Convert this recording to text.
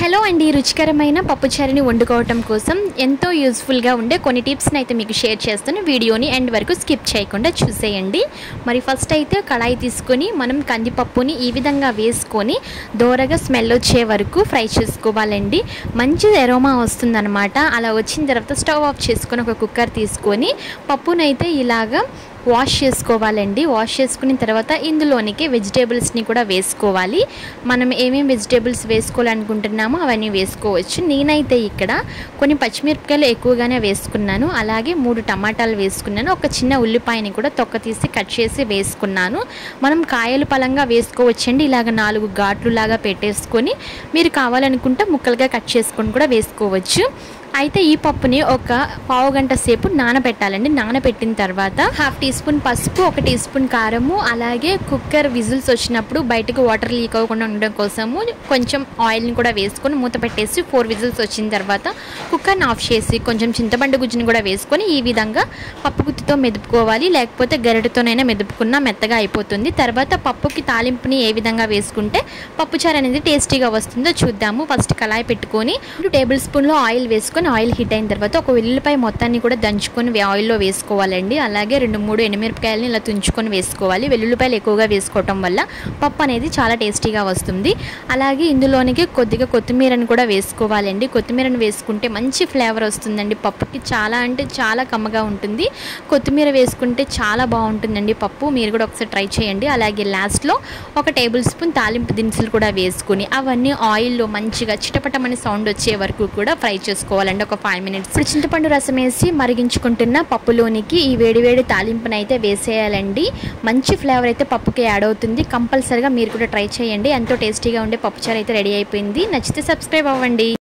hello అండి రుచికరమైన పప్పుచారుని వండుకోవటం కోసం ఎంతో యూస్ఫుల్గా ఉండే కొన్ని టిప్స్ని అయితే మీకు షేర్ చేస్తాను వీడియోని ఎండ్ వరకు స్కిప్ చేయకుండా చూసేయండి మరి ఫస్ట్ అయితే కళాయి తీసుకొని మనం కందిపప్పుని ఈ విధంగా వేసుకొని దోరగా స్మెల్ వచ్చే వరకు ఫ్రై చేసుకోవాలండి మంచి ఎరోమా వస్తుందన్నమాట అలా వచ్చిన తర్వాత స్టవ్ ఆఫ్ చేసుకొని ఒక కుక్కర్ తీసుకొని పప్పునైతే ఇలాగా వాష్ చేసుకోవాలండి వాష్ చేసుకున్న తర్వాత ఇందులోనికి వెజిటేబుల్స్ని కూడా వేసుకోవాలి మనం ఏమేమి వెజిటేబుల్స్ వేసుకోవాలనుకుంటున్నామో అవన్నీ వేసుకోవచ్చు నేనైతే ఇక్కడ కొన్ని పచ్చిమిరపకాయలు ఎక్కువగానే వేసుకున్నాను అలాగే మూడు టమాటాలు వేసుకున్నాను ఒక చిన్న ఉల్లిపాయని కూడా తొక్క తీసి కట్ చేసి వేసుకున్నాను మనం కాయలు పలంగా వేసుకోవచ్చండి ఇలాగ నాలుగు ఘాట్లు లాగా పెట్టేసుకొని మీరు కావాలనుకుంటే ముక్కలుగా కట్ చేసుకొని కూడా వేసుకోవచ్చు అయితే ఈ పప్పుని ఒక పావు గంట సేపు నానబెట్టాలండి నానబెట్టిన తర్వాత హాఫ్ టీ స్పూన్ పసుపు ఒక టీ స్పూన్ కారము అలాగే కుక్కర్ విజిల్స్ వచ్చినప్పుడు బయటకు వాటర్ లీక్ అవ్వకుండా ఉండడం కోసము కొంచెం ఆయిల్ని కూడా వేసుకొని మూత పెట్టేసి ఫోర్ విజిల్స్ వచ్చిన తర్వాత కుక్కర్ని ఆఫ్ చేసి కొంచెం చింతపండు గుజ్జుని కూడా వేసుకొని ఈ విధంగా పప్పు గుత్తితో మెదుపుకోవాలి లేకపోతే గరిటతోనైనా మెదుపుకున్నా మెత్తగా అయిపోతుంది తర్వాత పప్పుకి తాలింపుని ఏ విధంగా వేసుకుంటే పప్పుచారు అనేది టేస్టీగా వస్తుందో చూద్దాము ఫస్ట్ కళాయి పెట్టుకొని రెండు టేబుల్ స్పూన్లో ఆయిల్ వేసుకొని ఆయిల్ హీట్ అయిన తర్వాత ఒక వెల్లుల్లిపాయ మొత్తాన్ని కూడా దంచుకొని వే- ఆయిల్లో వేసుకోవాలండి అలాగే రెండు మూడు ఎండుమిరపకాయలని ఇలా తుంచుకొని వేసుకోవాలి వెల్లుల్లిపాయలు ఎక్కువగా వేసుకోవటం వల్ల పప్పు అనేది చాలా టేస్టీగా వస్తుంది అలాగే ఇందులోనికి కొద్దిగా కొత్తిమీరని కూడా వేసుకోవాలండి కొత్తిమీరని వేసుకుంటే మంచి ఫ్లేవర్ వస్తుందండి పప్పుకి చాలా అంటే చాలా కమ్మగా ఉంటుంది కొత్తిమీర వేసుకుంటే చాలా బాగుంటుందండి పప్పు మీరు కూడా ఒకసారి ట్రై చేయండి అలాగే లాస్ట్లో ఒక టేబుల్ స్పూన్ తాలింపు దినుసులు కూడా వేసుకుని అవన్నీ ఆయిల్లో మంచిగా చిటపటమని సౌండ్ వచ్చే వరకు కూడా ఫ్రై చేసుకోవాలండి ఒక ఫైవ్ మినిట్స్ ఇప్పుడు చింతపండు రసం వేసి మరిగించుకుంటున్న పప్పులోనికి ఈ వేడివేడి తాలింపుని అయితే వేసేయాలండి మంచి ఫ్లేవర్ అయితే పప్పుకి యాడ్ అవుతుంది కంపల్సరిగా మీరు కూడా ట్రై చేయండి ఎంతో టేస్టీగా ఉండే పప్పుచారు అయితే రెడీ అయిపోయింది నచ్చితే సబ్స్క్రైబ్ అవ్వండి